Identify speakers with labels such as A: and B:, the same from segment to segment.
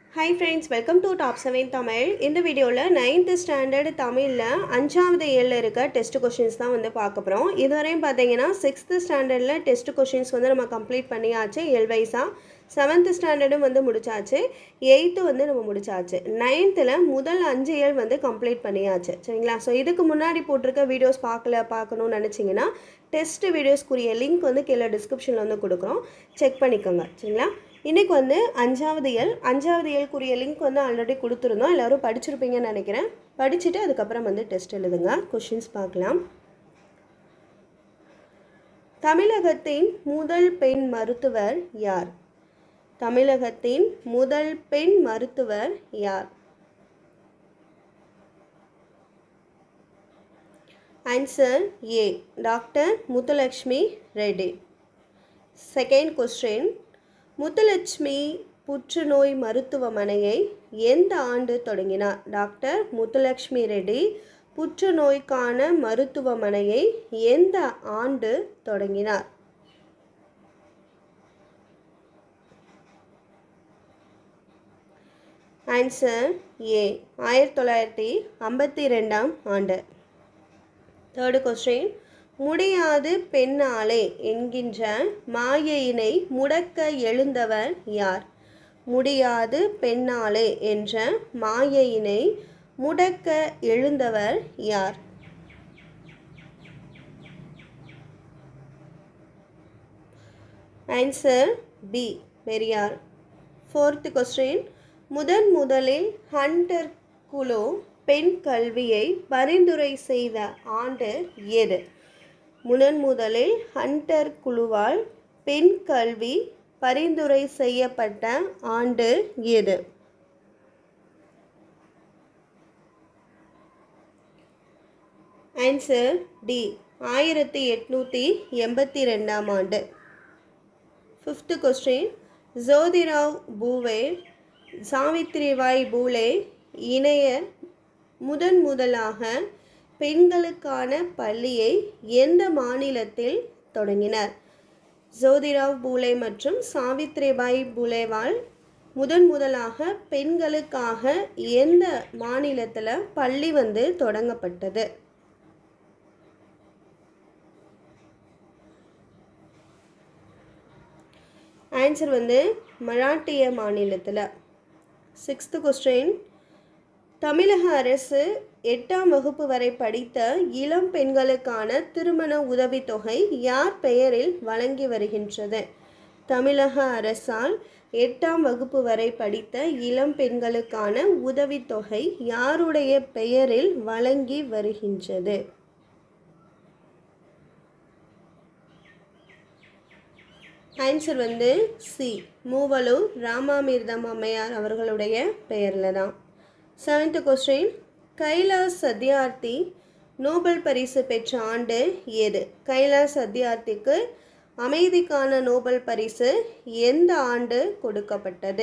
A: hi friends welcome to top seven Tamil இந்த வீடியோவில் ninth standard தமிழில் அஞ்சாவது ஏழில் இருக்க டெஸ்ட் கொஷின்ஸ் தான் வந்து பார்க்க போகிறோம் இதுவரையும் பார்த்தீங்கன்னா சிக்ஸ்த்து ஸ்டாண்டர்டில் டெஸ்ட் கொஷின்ஸ் வந்து நம்ம கம்ப்ளீட் பண்ணியாச்சு எல்வைஸாக செவன்த்து ஸ்டாண்டர்டும் வந்து முடிச்சாச்சு எயித்து வந்து நம்ம முடிச்சாச்சு நைன்த்தில் முதல் அஞ்சு இயல் வந்து கம்ப்ளீட் பண்ணியாச்சு சரிங்களா ஸோ இதுக்கு முன்னாடி போட்டிருக்க வீடியோஸ் பார்க்கல பார்க்கணும்னு நினச்சிங்கன்னா டெஸ்ட் வீடியோஸ்க்குரிய லிங்க் வந்து கீழே டிஸ்கிரிப்ஷனில் வந்து கொடுக்குறோம் செக் பண்ணிக்கோங்க சரிங்களா இன்றைக்கி வந்து அஞ்சாவது இயல் அஞ்சாவது இயல்குரிய லிங்க் வந்து ஆல்ரெடி கொடுத்துருந்தோம் எல்லோரும் படிச்சிருப்பீங்கன்னு நினைக்கிறேன் படிச்சுட்டு அதுக்கப்புறம் வந்து டெஸ்ட் எழுதுங்க கொஷின்ஸ் பார்க்கலாம் தமிழகத்தின் முதல் பெண் மருத்துவர் யார் தமிழகத்தின் முதல் பெண் மருத்துவர் யார் answer A doctor Muthulakshmi Reddy second question Muthulakshmi புற்றுநோய் மருத்துவமனையை எந்த ஆண்டு தொடங்கினார் டாக்டர் முத்துலட்சுமி ரெட்டி புற்றுநோய்க்கான மருத்துவமனையை எந்த ஆண்டு தொடங்கினார் ஆன்சர் ஏ ஆயிரத்தி தொள்ளாயிரத்தி ஐம்பத்தி ரெண்டாம் ஆண்டு தேர்டு கொஸ்டின் முடியாது பெண்ணாலே என்கின்ற மாயையினை முடக்க எழுந்தவர் யார் முடியாது பெண்ணாலே என்ற மாயையினை முடக்க எழுந்தவர் யார் answer B Periyar fourth question முதன் முதலில் ஹண்டர் குழு பெண் கல்வியை பரிந்துரை செய்த ஆண்டு எது முதன் முதலில் ஹண்டர் குழுவால் பெண் கல்வி பரிந்துரை செய்யப்பட்ட ஆண்டு எது ஆன்சர் டி ஆயிரத்தி எட்நூற்றி எண்பத்தி ரெண்டாம் ஆண்டு ஃபிஃப்த்து கொஸ்டின் ஜோதிராவ் பூவே சாவித்ரிபாய் பூலே இணைய முதன் முதலாக பெண்களுக்கான பள்ளியை எந்த மாநிலத்தில் தொடங்கினர் ஜோதிராவ் பூலே மற்றும் சாவித்ரிபாய் பூலேவால் முதன் முதலாக பெண்களுக்காக எந்த மாநிலத்தில் பள்ளி வந்து தொடங்கப்பட்டது ஆன்சர் வந்து மராட்டிய மாநிலத்தில் சிக்ஸ்த்து கொஸ்டின் தமிழக அரசு எட்டாம் வகுப்பு வரை படித்த இளம் பெண்களுக்கான திருமண உதவித்தொகை யார் பெயரில் வழங்கி வருகின்றது தமிழக அரசால் எட்டாம் வகுப்பு வரை படித்த இளம் பெண்களுக்கான உதவித்தொகை யாருடைய பெயரில் வழங்கி வருகின்றது ஆன்சர் வந்து சி மூவலூர் ராமாமிர்தம் அம்மையார் அவர்களுடைய பெயரில் தான் seventh question Kailash Satyarthi Nobel பரிசு பெற்ற ஆண்டு எது கைலாஸ் சத்யார்த்திக்கு அமைதிக்கான நோபல் பரிசு எந்த ஆண்டு கொடுக்கப்பட்டது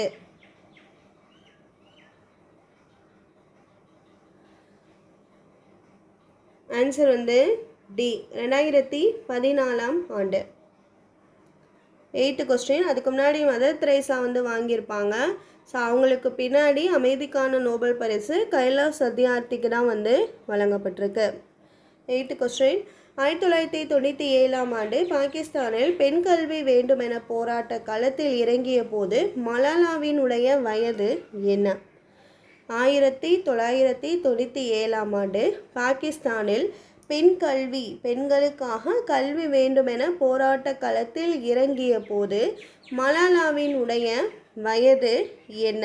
A: ஆன்சர் வந்து டி ரெண்டாயிரத்தி பதினாலாம் ஆண்டு எயித்து கொஸ்டின் அதுக்கு முன்னாடி மதர் திரேசா வந்து வாங்கியிருப்பாங்க ஸோ அவங்களுக்கு பின்னாடி அமைதிக்கான நோபல் பரிசு கைலாஸ் சத்யார்த்திக்கு தான் வந்து வழங்கப்பட்டிருக்கு எயித்து கொஸ்டின் ஆயிரத்தி தொள்ளாயிரத்தி தொண்ணூற்றி ஏழாம் ஆண்டு பாகிஸ்தானில் பெண் கல்வி வேண்டும் என போராட்ட களத்தில் இறங்கிய போது மலாலாவினுடைய வயது என்ன ஆயிரத்தி தொள்ளாயிரத்தி தொண்ணூற்றி ஏழாம் ஆண்டு பாகிஸ்தானில் பெண் கல்வி பெண்களுக்காக கல்வி வேண்டுமென போராட்ட களத்தில் இறங்கிய போது மலாலாவினுடைய வயது என்ன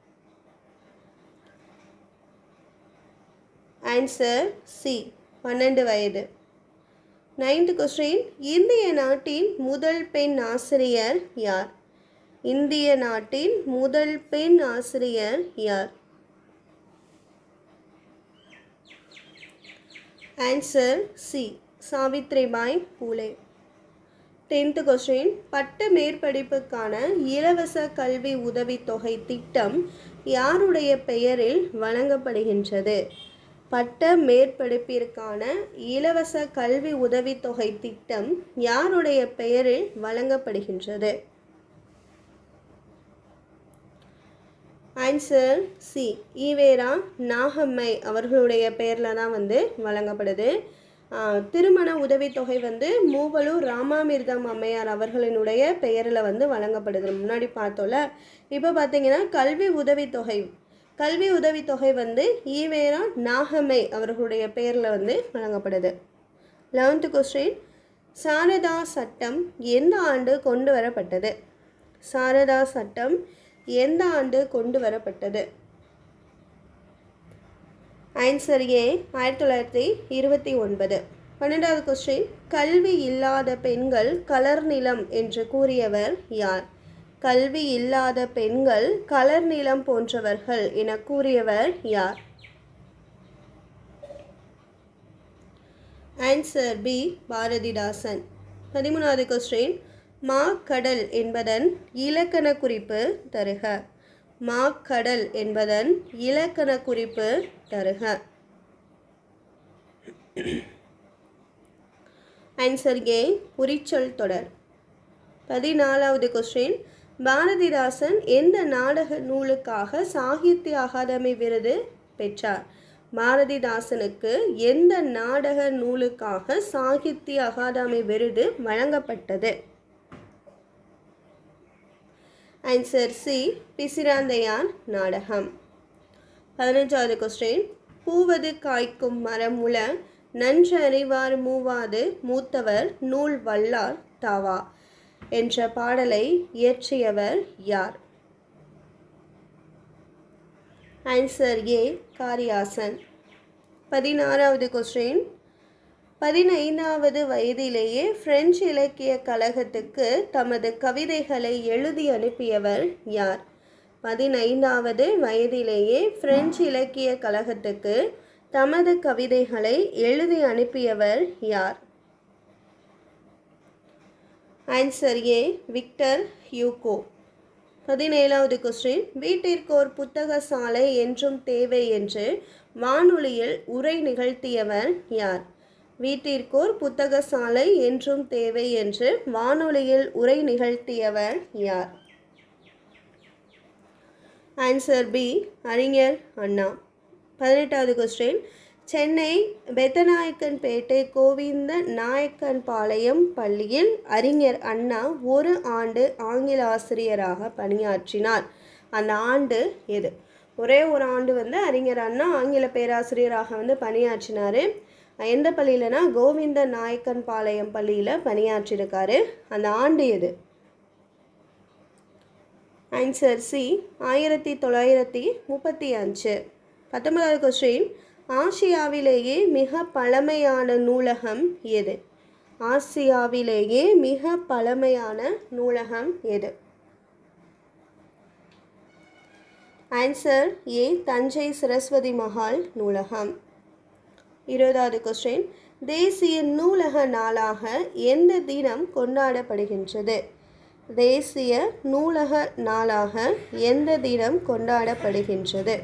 A: ஆன்சர் சி பன்னெண்டு வயது நைன்த் கொஸ்டின் இந்திய நாட்டின் முதல் பெண் ஆசிரியர் யார் இந்திய நாட்டின் முதல் பெண் ஆசிரியர் யார் answer C Savitribai Phule tenth question பட்ட மேற்படிப்புக்கான இலவச கல்வி உதவித்தொகை திட்டம் யாருடைய பெயரில் வழங்கப்படுகின்றது பட்ட மேற்படிப்பிற்கான இலவச கல்வி உதவித்தொகை திட்டம் யாருடைய பெயரில் வழங்கப்படுகின்றது ஆன்சர் சி ஈவேரா நாகம்மை அவர்களுடைய பெயரில் தான் வந்து வழங்கப்படுது ஆஹ் திருமண உதவித்தொகை வந்து மூவலூர் ராமாமிர்தம் அம்மையார் அவர்களினுடைய பெயரில் வந்து வழங்கப்படுது முன்னாடி பார்த்தோம்ல இப்போ பார்த்தீங்கன்னா கல்வி உதவித்தொகை கல்வி உதவித்தொகை வந்து ஈவேரா நாகம்மை அவர்களுடைய பெயரில் வந்து வழங்கப்படுது லெவன்த்து கொஸ்டின் சாரதா சட்டம் எந்த ஆண்டு கொண்டு வரப்பட்டது சாரதா சட்டம் எந்த ஆண்டு கொண்டு வரப்பட்டது ஆன்சர் ஏ ஆயிரத்தி தொள்ளாயிரத்தி இருபத்தி ஒன்பது பன்னெண்டாவது கொஸ்டின் கல்வி இல்லாத பெண்கள் கலர் நிலம் என்று கூறியவர் யார் கல்வி இல்லாத பெண்கள் கலர் நிலம் போன்றவர்கள் என கூறியவர் யார் ஆன்சர் பி பாரதிதாசன் பதிமூணாவது கொஸ்டின் மா கடல் என்பதன் இலக்கண குறிப்பு தருக மா கடல் என்பதன் இலக்கண குறிப்பு தருக ஆன்சர் ஏ உரிச்சொல் தொடர் பதினாலாவது கொஸ்டின் பாரதிதாசன் எந்த நாடக நூலுக்காக சாகித்ய அகாதமி விருது பெற்றார் பாரதிதாசனுக்கு எந்த நாடக நூலுக்காக சாகித்ய அகாதமி விருது வழங்கப்பட்டது ஆன்சர் சி பிசிராந்தையார் நாடகம் பதினஞ்சாவது கொஸ்டின் பூவது காய்க்கும் மரம் உல நன்று அறிவார் மூவாது மூத்தவர் நூல் வல்லார் தாவா என்ற பாடலை இயற்றியவர் யார் ஆன்சர் ஏ காரியாசன் பதினாறாவது கொஸ்டின் பதினைந்தாவது வயதிலேயே பிரெஞ்சு இலக்கிய கழகத்துக்கு தமது கவிதைகளை எழுதி அனுப்பியவர் யார் பதினைந்தாவது வயதிலேயே பிரெஞ்சு இலக்கிய கழகத்துக்கு தமது கவிதைகளை எழுதி அனுப்பியவர் யார் ஆன்சர் ஏ விக்டர் ஹியூகோ பதினேழாவது கொஸ்டின் வீட்டிற்கோர் புத்தக சாலை என்றும் தேவை என்று வானொலியில் உரை நிகழ்த்தியவர் யார் வீட்டிற்கோர் புத்தக சாலை என்றும் தேவை என்று வானொலியில் உரை நிகழ்த்தியவர் யார் ஆன்சர் பி அறிஞர் அண்ணா பதினெட்டாவது கொஸ்டின் சென்னை பெத்தநாயக்கன்பேட்டை கோவிந்த நாயக்கன் பாளையம் பள்ளியில் அறிஞர் அண்ணா ஒரு ஆண்டு ஆங்கில ஆசிரியராக பணியாற்றினார் அந்த ஆண்டு எது ஒரே ஒரு ஆண்டு வந்து அறிஞர் அண்ணா ஆங்கில பேராசிரியராக வந்து பணியாற்றினார் எந்த பள்ளியிலனா கோவிந்த நாயக்கன் பாளையம் பள்ளியில் பணியாற்றியிருக்காரு அந்த ஆண்டு எது ஆன்சர் சி ஆயிரத்தி தொள்ளாயிரத்தி முப்பத்தி அஞ்சு பத்தொன்பதாவது கொஸ்டின் ஆசியாவிலேயே மிக பழமையான நூலகம் எது ஆசியாவிலேயே மிக பழமையான நூலகம் எது ஆன்சர் ஏ தஞ்சை சரஸ்வதி மஹால் நூலகம் இருபதாவது கொஸ்டின் தேசிய நூலக நாளாக எந்த தினம் கொண்டாடப்படுகின்றது தேசிய நூலக நாளாக எந்த தினம் கொண்டாடப்படுகின்றது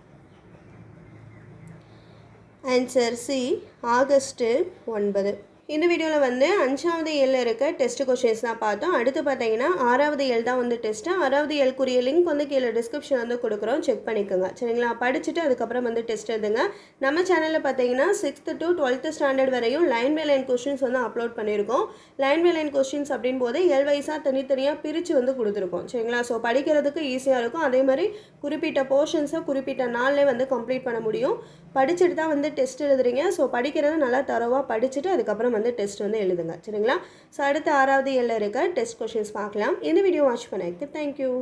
A: ஆன்சர் சி ஆகஸ்ட்டு ஒன்பது இந்த வீடியோவில் வந்து அஞ்சாவது எல்ல இருக்க டெஸ்ட் கொஷின்ஸ் தான் பார்த்தோம் அடுத்து பார்த்தீங்கன்னா ஆறாவது எல் தான் வந்து டெஸ்ட்டு ஆறாவது எல்க்குரிய லிங்க் வந்து கீழே டிஸ்கிரிப்ஷன் வந்து கொடுக்குறோம் செக் பண்ணிக்கோங்க சரிங்களா படிச்சுட்டு அதுக்கப்புறம் வந்து டெஸ்ட் எழுதுங்க நம்ம சேனலில் பார்த்தீங்கன்னா சிக்ஸ்த்து டு டுவெல்த்து ஸ்டாண்டர்ட் வரையும் லைன் பை லைன் கொஷின்ஸ் வந்து அப்லோட் பண்ணியிருக்கோம் லைன் பை லைன் கொஷின்ஸ் அப்படின் போது எல் வைஸாக தனித்தனியாக பிரித்து வந்து கொடுத்துருக்கோம் சரிங்களா ஸோ படிக்கிறதுக்கு ஈஸியாக இருக்கும் அதே மாதிரி குறிப்பிட்ட போர்ஷன்ஸை குறிப்பிட்ட நாள்லேயே வந்து கம்ப்ளீட் பண்ண முடியும் படிச்சுட்டு தான் வந்து டெஸ்ட் எழுதுறீங்க ஸோ படிக்கிறத நல்லா தரவாக படிச்சுட்டு அதுக்கப்புறம் வந்து டெஸ்ட் வந்து எழுதுங்க சரிங்களா ஸோ அடுத்த ஆறாவது எல்ல இருக்க டெஸ்ட் கொஷின்ஸ் பார்க்கலாம் இந்த வீடியோ வாட்ச் பண்ணதுக்கு தேங்க்யூ